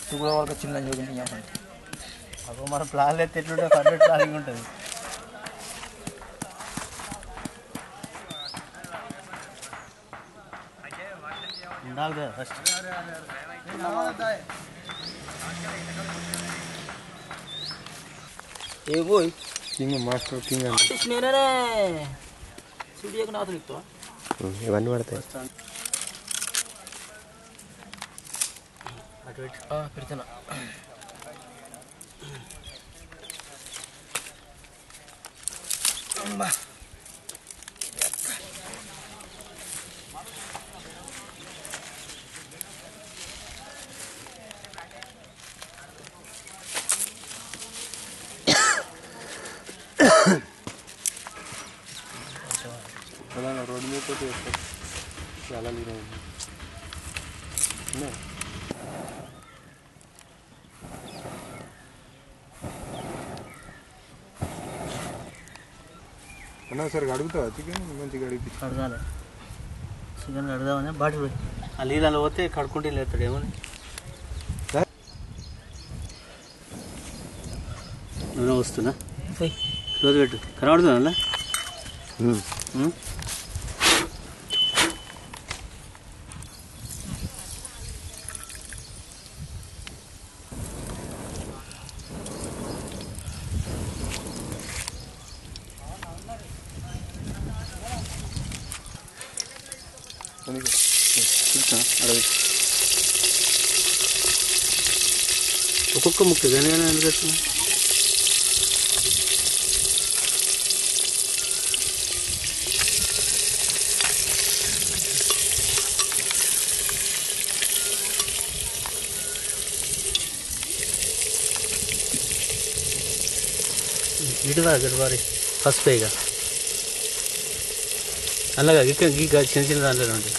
కూడా వాళ్ళకి చిన్న చూడండి అప్పుడు మన ప్లాన్ అయితే ఎట్లుంటే పర్ఫెక్ట్ ప్లానింగ్ ఉంటుంది ఉండాలి కదా ఫస్ట్ ఏ పోయి కింగ్ మాస్టర్ కింగ్ అని నేనే సూర్యకు నాథులు ఎక్కువ ఇవన్నీ పడతాయి అటు పెట్టి పెడుతున్నా రోడ్డు మీద పోతే వస్తారు చాలా లీన ఉంది ఉన్నాయి. అన్నా సరే అడుగుతావా చికెన్ మంచిగా అడిగి కడగాలి చికెన్ కడదామని బాటిల్ పెట్టి ఆ నీళ్ళలో పోతే కడుక్కుంటే లేస్తాడు ఏమని నూనె వస్తున్నా క్లోజ్ పెట్టు కనబడుతుందా అలా చూసా అడవి ఒక్కొక్క ముక్క కానీ కానీ ఎందుకు వచ్చింది ఇటువా గడవారి ఫస్ట్ ఇక అలాగా ఇక్కడ గీ చిన్న చిన్న దాంట్లో ఉంటాయి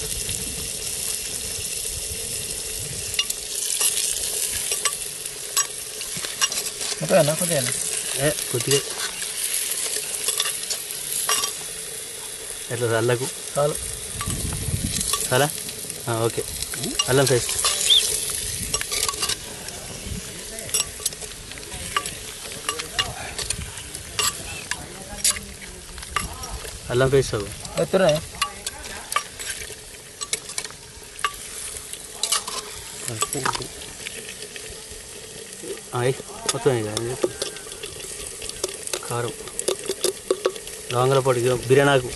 అంతేనా కొంచెం ఏ కొద్దిగా ఎట్లా అల్లకు చాలు చాలా ఆ, ఓకే అల్లం పేస్ట్ అల్లం పేస్ట్ అవ్వు ఎత్తురా అయ్యి మొత్తం ఇక ఇది. కారం లవంగల పొడి ఇగో బిర్యానాకు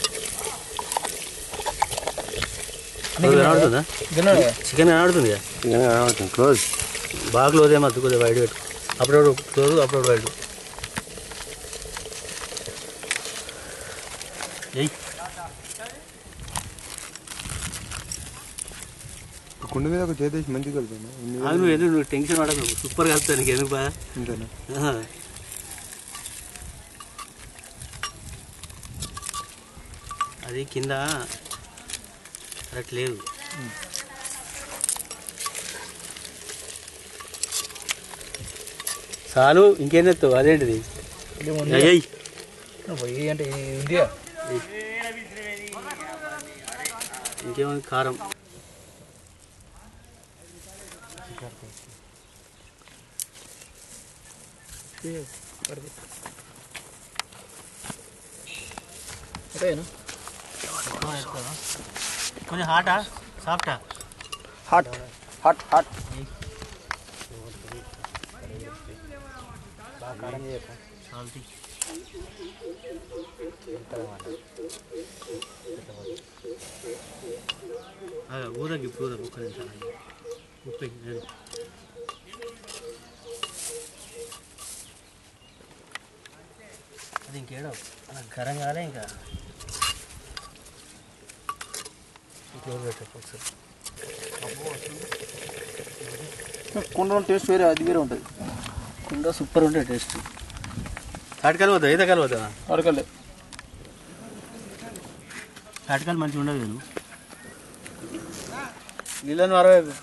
కనబడుతుందా గిన్నె చికెన్ కనబడుతుంది ఇక క్లోజ్ బాగా క్లోజ్ ఏమద్దు కొద్దిగా వైడ్ పెట్టు అప్పుడప్పుడు క్లోజ్ అప్పుడప్పుడు వైడ్ ఎయ్ కుండ మీద ఒక చేతి వేసి మంచిగా కలిపాను ఆగు నువ్వు ఎందుకు నువ్వు టెన్షన్ పడకు సూపర్ కలుపుతా నీకు ఎందుకు బాగా అంతేనా ఆహా. అది కింద కరెక్ట్ లేదు చాలు ఇంకేం తెస్తావు అదేంటిది ఇది ఉంది అయ్యి పోయి అంటే ఉందిగా ఇంకేముంది కారం అంతేనా కొంచెం హాటా సాఫ్టా హాట్ హాట్ హాట్ సాల్తీ ఊరకి ఇప్పుడు ఊరకి ఒక్క నిమిషం ఆగు. ఉప్పు ఎక్కి, లేదు. అది ఇంకేడో అలా గరం కాలే ఇంకా ఇప్పుడు పెట్టు ఒకసారి కుండ టేస్ట్ వేరే అది వేరే ఉంటుంది కుండ సూపర్ ఉంటాయి టేస్ట్ తాటికాయలు పోతా ఈత కాయలు పోతా అరకలే తాటికాయలు మంచిగా ఉండవు నేను నీళ్ళని అరవై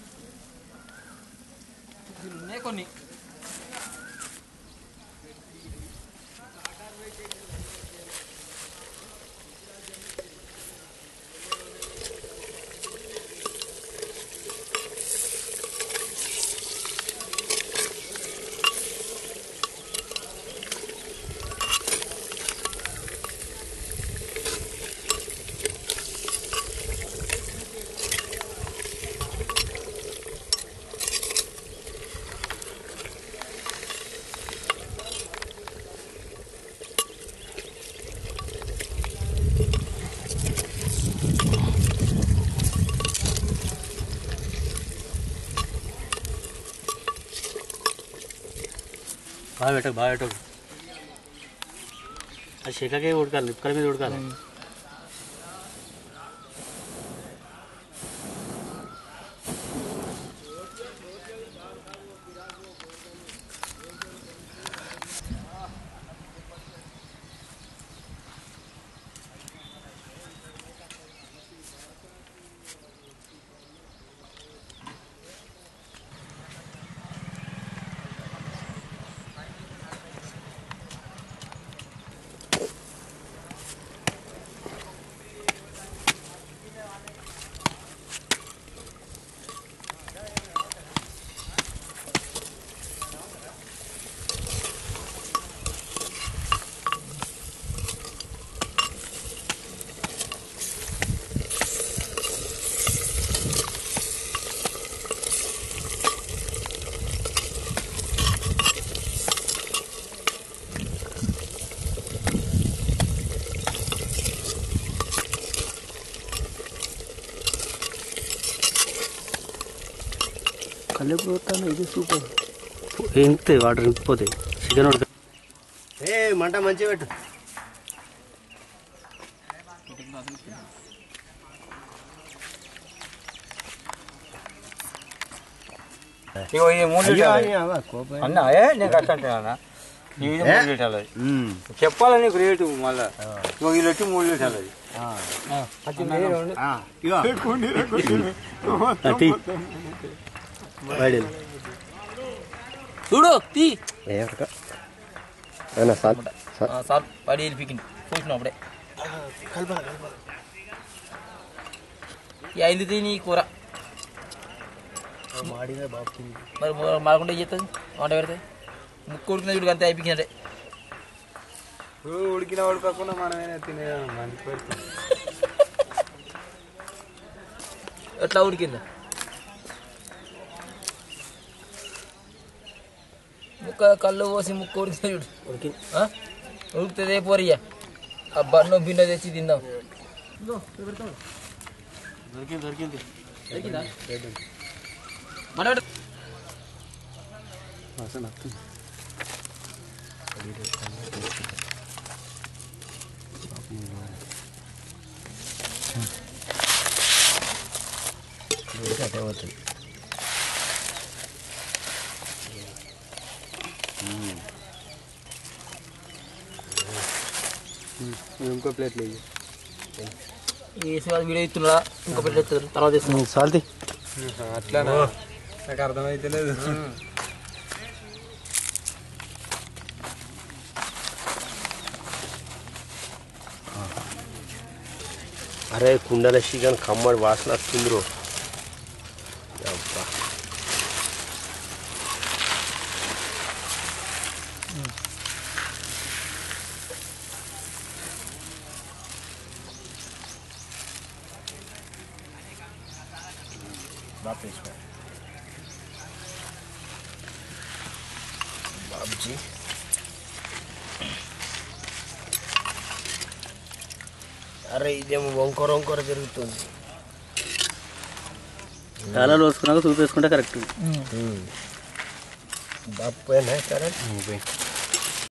కొన్ని బాగా పెట్టకు బాగా పెట్టకు అది శిఖకే ఉడకాలి లిప్కల మీద ఉడకాలి కళ్ళు పోతాను ఇది సూపర్ ఇంకుతాయి వాటర్ ఇంకిపోతాయి చికెన్ ఉడక ఏ మంట మంచిగా పెట్టు ఇగో ఈ మూడు లీటర్లు అన్న ఏ నేను కష్టంటే అన్న ఇది మూడు లీటర్లు అది. చెప్పాలి నీకు రేటు మళ్ళా ఇగో వీళ్ళు వచ్చి మూడు లీటర్లు అది అట్టి వాడేది చూడు తీ సార్ ఆ, సార్ వాడి వెళ్ళిపోయింది చూసిన అప్పుడే ఈ అయింది తిని కూర మరి మాకుండా చేస్తుంది వంట పెడితే ముక్కు ఉడికిన చూడు అంతే అయిపోయినట్టే ఉడికిన ఉడకకుండా మనమేనే తినే మంచి పెడుతుంది ఎట్లా ఉడికిందా ముక్క కళ్ళు పోసి ముక్కు ఉడికిన చూడు ఉడికింది ఆ? ఉడుకుతుంది పోరియా ఆ బన్ను బిన్న తెచ్చి తిందాం దొరికింది దొరికింది దొరికిందా? మన పెట్టు. ఇంకో ప్లేట్ లేదు ఈ సినిమా వీడియో ఇస్తున్నా ఇంకో పెట్టేస్తారు తర్వాత ఇస్తున్నాం సాల్తీ అట్లా నాకు అర్థమైతే లేదు అరే కుండల చికెన్ కమ్మడి వాసన వస్తుంది రో అబ్బా బాబ్జీ అరే ఇదేమో వంకర వంకర జరుగుతుంది చాలా రోజుకున్నాక చూపేసుకుంటే కరెక్ట్ బాపు పోయినా కరెక్ట్